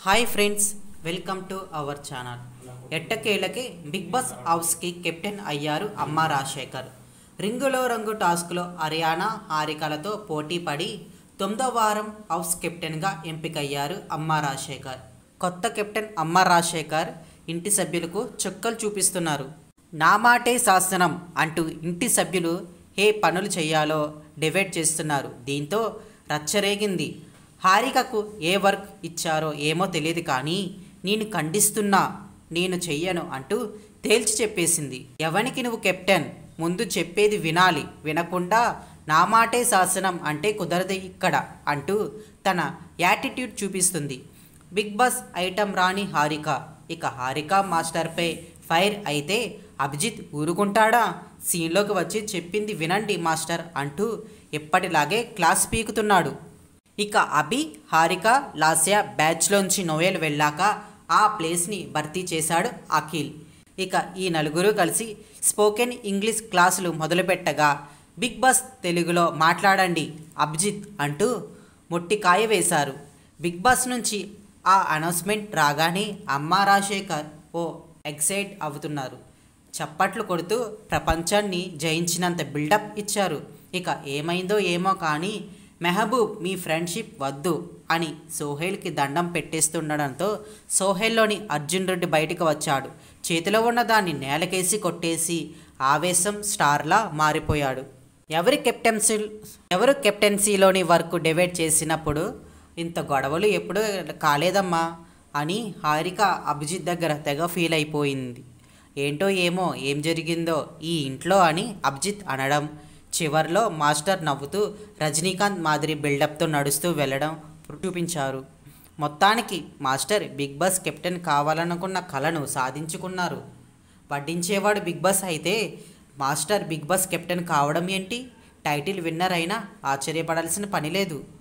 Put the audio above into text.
hi friends welcome to our channel ఎట్టకేలకి Bigg Boss హౌస్కి captain అయ్యారు అమ్మ రాజశేఖర్ రింగులో రంగు టాస్క్లో హర్యానా హారికలతో పోటీ పడి తొమ్మిదో వారం హౌస్ కెప్టెన్గా ఎంపికయ్యారు అమ్మ రాజశేఖర్ కొత్త కెప్టెన్ అమ్మ రాజశేఖర్ ఇంటి సభ్యులకు చుక్కలు చూపిస్తున్నారు నా మాటే శాసనం అంటూ ఇంటి సభ్యులు ఏ పనులు చేయాలో డివైడ్ చేస్తున్నారు దీంతో రచ్చరేగింది హారికకు ఏ వర్క్ ఇచ్చారో ఏమో తెలియదు కానీ నేను ఖండిస్తున్నా నేను చెయ్యను అంటూ తేల్చి చెప్పేసింది ఎవనికి నువ్వు కెప్టెన్ ముందు చెప్పేది వినాలి వినకుండా నా మాటే శాసనం అంటే కుదరదు ఇక్కడ అంటూ తన యాటిట్యూడ్ చూపిస్తుంది బిగ్ బాస్ ఐటమ్ రాని హారిక ఇక హారిక మాస్టర్పై ఫైర్ అయితే అభిజిత్ ఊరుకుంటాడా సీన్లోకి వచ్చి చెప్పింది వినండి మాస్టర్ అంటూ ఎప్పటిలాగే క్లాస్ పీకుతున్నాడు ఇక అభి హారిక లాస్య బ్యాచ్లోంచి నోయల్ వెళ్ళాక ఆ ప్లేస్ని భర్తీ చేశాడు అఖిల్ ఇక ఈ నలుగురు కలిసి స్పోకెన్ ఇంగ్లీష్ క్లాసులు మొదలుపెట్టగా బిగ్ బాస్ తెలుగులో మాట్లాడండి అభిజిత్ అంటూ మొట్టికాయ వేశారు బిగ్ బాస్ నుంచి ఆ అనౌన్స్మెంట్ రాగానే అమ్మా రాజశేఖర్ ఓ ఎక్సైట్ అవుతున్నారు చప్పట్లు కొడుతూ ప్రపంచాన్ని జయించినంత బిల్డప్ ఇచ్చారు ఇక ఏమైందో ఏమో కానీ మెహబూబ్ మీ ఫ్రెండ్షిప్ వద్దు అని సోహెల్కి దండం పెట్టేస్తుండడంతో సోహెల్లోని అర్జున్ రెడ్డి బయటకు వచ్చాడు చేతిలో ఉన్న దాన్ని నేలకేసి కొట్టేసి ఆవేశం స్టార్లా మారిపోయాడు ఎవరి కెప్టెన్సీ ఎవరు కెప్టెన్సీలోని వర్క్ డివైడ్ చేసినప్పుడు ఇంత గొడవలు ఎప్పుడూ కాలేదమ్మా అని హారిక అభిజిత్ దగ్గర తెగ ఫీల్ అయిపోయింది ఏంటో ఏమో ఏం జరిగిందో ఈ ఇంట్లో అని అభిజిత్ అనడం చివర్లో మాస్టర్ నవ్వుతూ రజనీకాంత్ మాదిరి బిల్డప్తో నడుస్తూ వెళ్ళడం చూపించారు మొత్తానికి మాస్టర్ బిగ్ బాస్ కెప్టెన్ కావాలనుకున్న కళను సాధించుకున్నారు వడ్డించేవాడు బిగ్ బాస్ అయితే మాస్టర్ బిగ్ బాస్ కెప్టెన్ కావడం ఏంటి టైటిల్ విన్నర్ అయినా ఆశ్చర్యపడాల్సిన పని లేదు